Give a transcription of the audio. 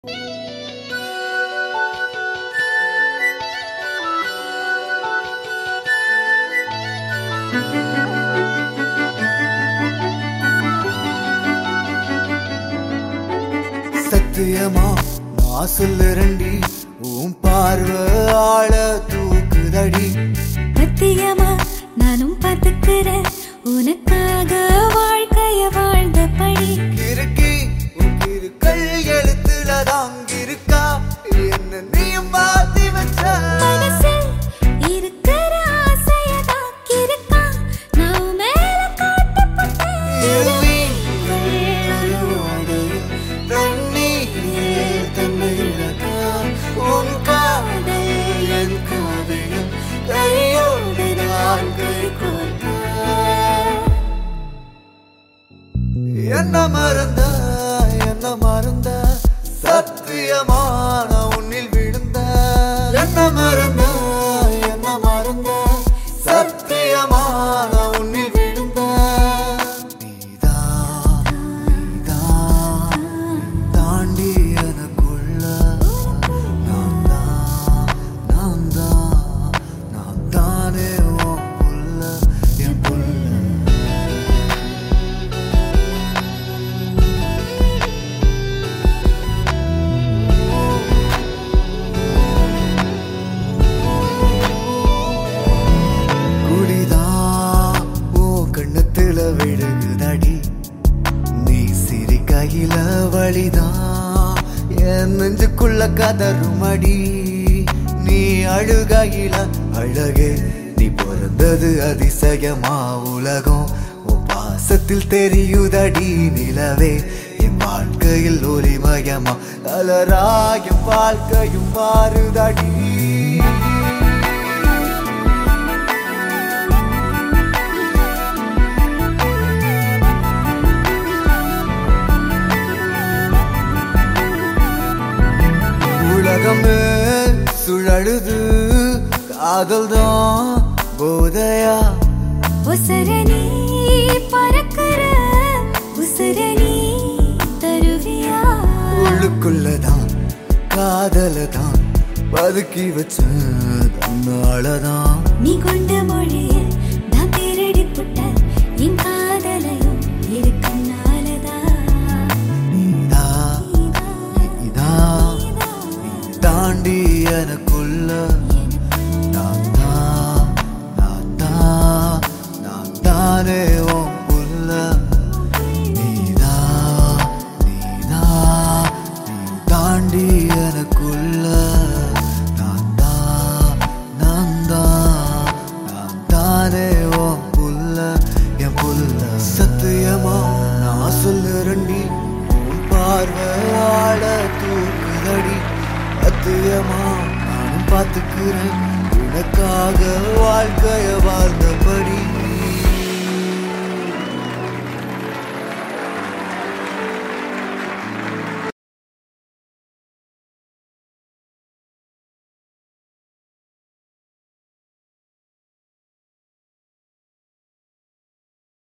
சத்தியமா நான் சொல்லுறண்டி உன் பார்வை ஆள தூக்குதடி சத்தியமா நானும் பார்த்துக்கிறேன் உனக்காக வாழ்க்கைய வாழ்ந்தபடி கிறுக்கி உன் கிறுக்கள் எழுத்துல தாங்கிருக்கா என்ன நீயும் மாத்தி வச்ச மனசில் இருக்கிற ஆசைய தாக்கியிருக்கா நான் மேல காட்டப்பட்டேன் தண்ணீரில் தன்னை இழக்கா உன் காதல் என் காதலும் கையோடு நான் கை கோர்க்க என்ன மறந்த என்ன மறந்த சத்தியமான உன்னில் விழுந்த என்ன மறந்த என்ன மறந்த சத்தியமான உன்னில் விழுந்த நீதான் நீதான் தாண்டி எனக்குள்ள நான் தான் நான் தான் நான் தானே உன் புள்ள என் புள்ள குடிதான் ஓ கண்ணத்துல விழுகுதடி நீ சிரிக்கையில வழிதான் என் நெஞ்சுக்குள்ள கதறுமடி நீ அழுகையில அழகே நீ பிறந்தது அதிசயமா உலகம் உன் பாசத்தில் தெரியுதடி நிலவே என் வாழ்க்கையில் ஒளிமயமா கலராயும் வாழ்க்கையும் மாறுதடி உலகமே சுழலுது காதல் தான் போதையா உசரணி பறக்கிற உசரணி தருவியா உள்ளுக்குள்ளதான் காதல தான் பதுக்கி வச்ச தன்னாலதான் நீ கொண்ட மொழியில் நான் தேரடி புட்ட என் காதலையும் இருக்கனாலதான் நீதா நீதா நீ தாண்டி எனக்குள்ள நான் தான் நான் தான் நான் தானே உன் புள்ள நீதா நீதா நீ தாண்டி எனக்குள்ள நான் தான் நான் தான் நான் தானே உன் புள்ள என் புள்ள சத்தியமா நான் சொல்லுறண்டி உன் பார்வையாட தூக்குதடி சத்தியமா நானும் பார்த்துக்கிறேன் உனக்காக வாழ்க்கைய வாழ்ந்த